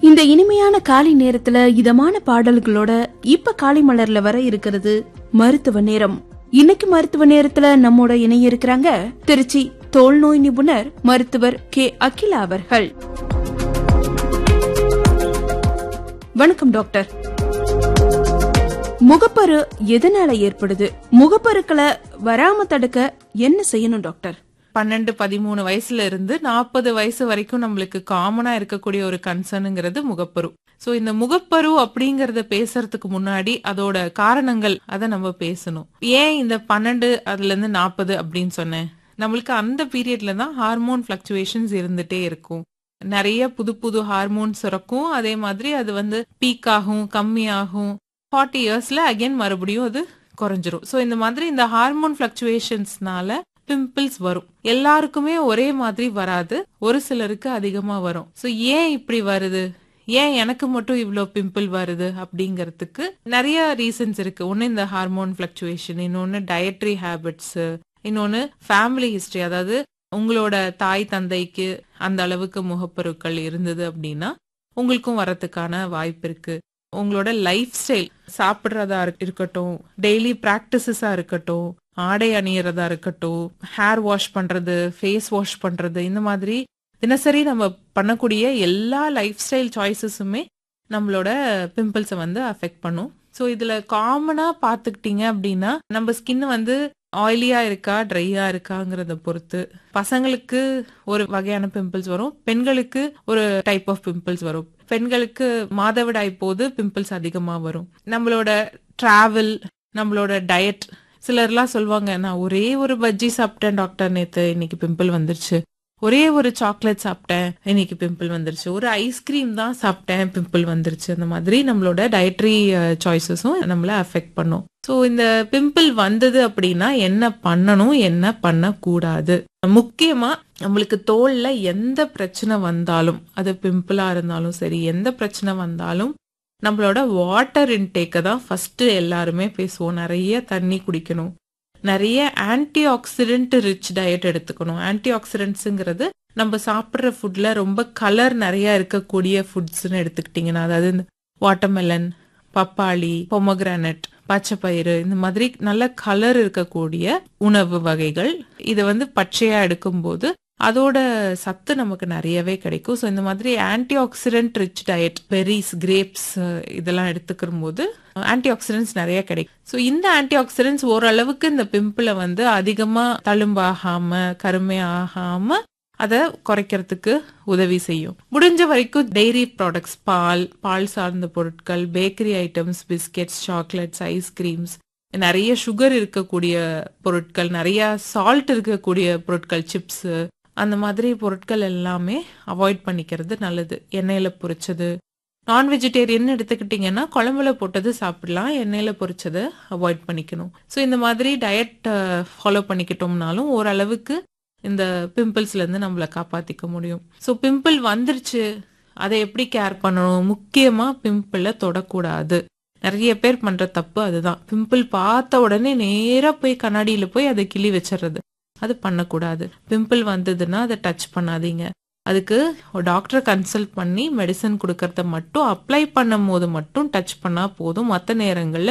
இந்த இனிமையான காலை நேரத்துல இதமான பாடல்களோட இப்ப காலை மலர்ல வர இருக்கிறது மருத்துவ நேரம் இன்னைக்கு மருத்துவ நேரத்துல நம்மோட இணைய இருக்கிறாங்க திருச்சி தோல் நோய் நிபுணர் மருத்துவர் கே அகிலா அவர்கள் வணக்கம் டாக்டர் முகப்பரு எதனால ஏற்படுது முகப்பருக்களை வராம தடுக்க என்ன செய்யணும் டாக்டர் பன்னெண்டு பதிமூணு வயசுல இருந்து நாற்பது வயசு வரைக்கும் நம்மளுக்கு காமனா இருக்கக்கூடிய ஒரு கன்சர்னுங்கிறது முகப்பரு சோ இந்த முகப்பரு அப்படிங்கறத பேசுறதுக்கு முன்னாடி அதோட காரணங்கள் அதை நம்ம பேசணும் ஏன் இந்த பன்னெண்டு அதுல இருந்து நாற்பது அப்படின்னு சொன்னேன் நம்மளுக்கு அந்த பீரியட்ல தான் ஹார்மோன் பிளக்சுவேஷன்ஸ் இருந்துட்டே இருக்கும் நிறைய புது புது ஹார்மோன் சுரக்கும் அதே மாதிரி அது வந்து பீக் ஆகும் கம்மியாகும் ஃபார்ட்டி இயர்ஸ்ல அகைன் மறுபடியும் அது குறைஞ்சிரும் ஸோ இந்த மாதிரி இந்த ஹார்மோன் பிளக்சுவேஷன்ஸ்னால பிம்பிள்ஸ் வரும் எல்லாருக்குமே ஒரே மாதிரி வராது ஒரு சிலருக்கு அதிகமா வரும் ஸோ ஏன் இப்படி வருது ஏன் எனக்கு மட்டும் இவ்வளோ பிம்பிள் வருது அப்படிங்கறதுக்கு நிறைய ரீசன்ஸ் இருக்கு ஒன்னு இந்த ஹார்மோன் பிளக்சுவேஷன் இன்னொன்னு டயட்ரி ஹேபிட்ஸ் இன்னொன்னு ஃபேமிலி ஹிஸ்டரி அதாவது உங்களோட தாய் தந்தைக்கு அந்த அளவுக்கு முகப்பருக்கள் இருந்தது அப்படின்னா உங்களுக்கும் வரத்துக்கான வாய்ப்பு இருக்கு உங்களோட லைஃப் ஸ்டைல் சாப்பிட்றதா இருக்கட்டும் டெய்லி ப்ராக்டிசஸா இருக்கட்டும் ஆடை அணியறதா இருக்கட்டும் ஹேர் வாஷ் பண்றது ஃபேஸ் வாஷ் பண்றது இந்த மாதிரி தினசரி நம்ம பண்ணக்கூடிய எல்லா லைஃப் ஸ்டைல் சாய்ஸஸுமே நம்மளோட பிம்பிள்ஸை வந்து அஃபெக்ட் பண்ணும் ஸோ இதுல காமனா பார்த்துக்கிட்டீங்க அப்படின்னா நம்ம ஸ்கின் வந்து ஆயிலியா இருக்கா ட்ரையா இருக்காங்கிறத பொறுத்து பசங்களுக்கு ஒரு வகையான பிம்பிள்ஸ் வரும் பெண்களுக்கு ஒரு டைப் ஆஃப் பிம்பிள்ஸ் வரும் பெண்களுக்கு மாதவிடாய் போது பிம்பிள்ஸ் அதிகமா வரும் நம்மளோட டிராவல் நம்மளோட டயட் சிலர்லாம் சொல்லுவாங்க நான் ஒரே ஒரு பஜ்ஜி சாப்பிட்டேன் டாக்டர் நேத்து இன்னைக்கு பிம்பிள் வந்துருச்சு ஒரே ஒரு சாக்லேட் சாப்பிட்டேன் இன்னைக்கு பிம்பிள் வந்துருச்சு ஒரு ஐஸ்கிரீம் தான் சாப்பிட்டேன் பிம்பிள் வந்துருச்சு அந்த மாதிரி நம்மளோட டயட்ரி சாய்ஸஸும் நம்மள அஃபெக்ட் பண்ணும் ஸோ இந்த பிம்பிள் வந்தது அப்படின்னா என்ன பண்ணணும் என்ன பண்ணக்கூடாது முக்கியமா நம்மளுக்கு தோல்ல எந்த பிரச்சனை வந்தாலும் அது பிம்பிளா இருந்தாலும் சரி எந்த பிரச்சனை வந்தாலும் நம்மளோட வாட்டர் இன்டேக்கை தான் ஃபர்ஸ்ட் எல்லாருமே பேசுவோம் நிறைய தண்ணி குடிக்கணும் நிறைய ஆன்டி ஆக்சிடென்ட் ரிச் டயட் எடுத்துக்கணும் ஆன்டி ஆக்சிடென்ட்ஸுங்கிறது நம்ம சாப்பிட்ற ஃபுட்ல ரொம்ப கலர் நிறைய இருக்கக்கூடிய ஃபுட்ஸ்னு எடுத்துக்கிட்டிங்கன்னா அதாவது இந்த வாட்டர்மெலன் பப்பாளி பொமோகிரானட் பச்சைப்பயிறு இந்த மாதிரி நல்ல கலர் இருக்கக்கூடிய உணவு வகைகள் இதை வந்து பச்சையா எடுக்கும்போது அதோட சத்து நமக்கு நிறையவே கிடைக்கும் ஸோ இந்த மாதிரி anti oxidant rich diet berries grapes இதெல்லாம் எடுத்துக்கிற போது ஆன்டி ஆக்சிடென்ட்ஸ் நிறைய கிடைக்கும் ஸோ இந்த ஆன்டி ஆக்சிடென்ட்ஸ் ஓரளவுக்கு இந்த பிம்பிளை வந்து அதிகமா தழும்பாகாம கருமையாகாம அதை குறைக்கிறதுக்கு உதவி செய்யும் முடிஞ்ச வரைக்கும் டெய்ரி ப்ராடக்ட்ஸ் பால் பால் சார்ந்த பொருட்கள் bakery items biscuits chocolates ice creams நிறைய சுகர் இருக்கக்கூடிய பொருட்கள் நிறைய சால்ட் இருக்கக்கூடிய பொருட்கள் சிப்ஸ் அந்த மாதிரி பொருட்கள் எல்லாமே அவாய்ட் பண்ணிக்கிறது நல்லது எண்ணெயில பொரிச்சது நான் வெஜிடேரியன் எடுத்துக்கிட்டிங்கன்னா குழம்புல போட்டது சாப்பிடலாம் எண்ணெயில பொரிச்சதை அவாய்ட் பண்ணிக்கணும் ஸோ இந்த மாதிரி டயட் ஃபாலோ பண்ணிக்கிட்டோம்னாலும் ஓரளவுக்கு இந்த பிம்பிள்ஸ்ல இருந்து நம்மளை காப்பாத்திக்க முடியும் ஸோ பிம்பிள் வந்துருச்சு அதை எப்படி கேர் பண்ணணும் முக்கியமா பிம்பிளை தொடக்கூடாது நிறைய பேர் பண்ற தப்பு அதுதான் பிம்பிள் பார்த்த உடனே நேரா போய் கண்ணாடியில போய் அதை கிளி வச்சிடுறது அது பண்ணக்கூடாது பிம்பிள் வந்ததுன்னா அதை டச் பண்ணாதீங்க அதுக்கு டாக்டரை கன்சல்ட் பண்ணி மெடிசன் கொடுக்கறத மட்டும் அப்ளை பண்ணும் போது மட்டும் டச் பண்ணா போதும் மற்ற நேரங்கள்ல